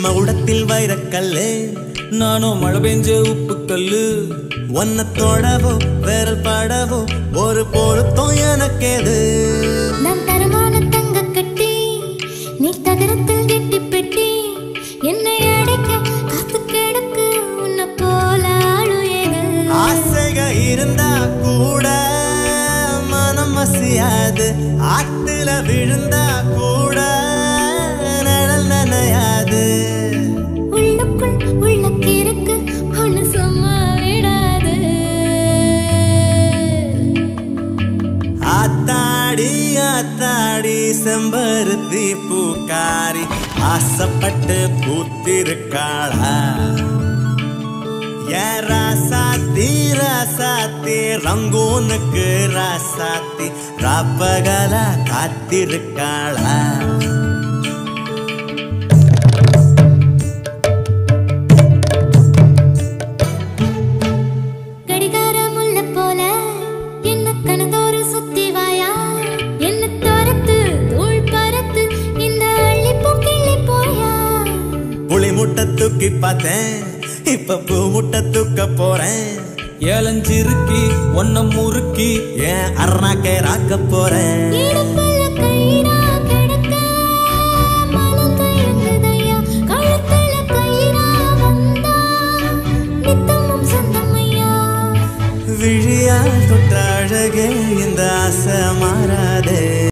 உன்னை உடத்தில் வைரக்கல்லு நானும் மழை பெஞ்ச உப்பு கல்லு உன்னை தொடவோ விரல் படவோ ஒரு பொருத்தம் எனக்கேது நான் தரமான தங்க கட்டி நீ தகரத்தில் கெட்டி பெட்டி என்னை அடைக்க காத்து கிடக்கு உன்னை போல ஆளு ஏது ஆசைக இருந்தா கூட மனம் மசியாது ஆத்துல விழுந்தா கூட நிழல் நனையாது உள்ளுக்குள் உள்ள கிறுக்கு ஒண்ணு சும்மா விடாது ஆத்தாடி ஆத்தாடி செம்பருத்தி பூக்காரி ஆசைப்பட்டு பூத்திருக்காளா ஏ ராசாத்தி ராசாத்தி ரங்கூனுக்கு ராசாத்தி ராப்பகல காத்திருக்காளா கடிகாரம் உள்ள போல என்ன கனதோறு சுத்தி வாயா என்ன தோரத்து தூள் பறத்து இந்த அள்ளி பூக்கிள்ளி போயா புளி முட்டை தூக்கி பார்த்தேன் இப்ப பூ முட்டை தூக்க போறேன் ஏலஞ்சிருக்கி ஒன்ன முறுக்கி ஏன் அருணாக்கே ராக்க போறேன் இடுப்புல கயிறா கிடக்க மனம் தயங்குதையா கழுத்துல கயிறா வந்தா நித்தமும் சொந்தமையா விழியால் தொட்ட அழகே இந்த ஆசை மாறாதே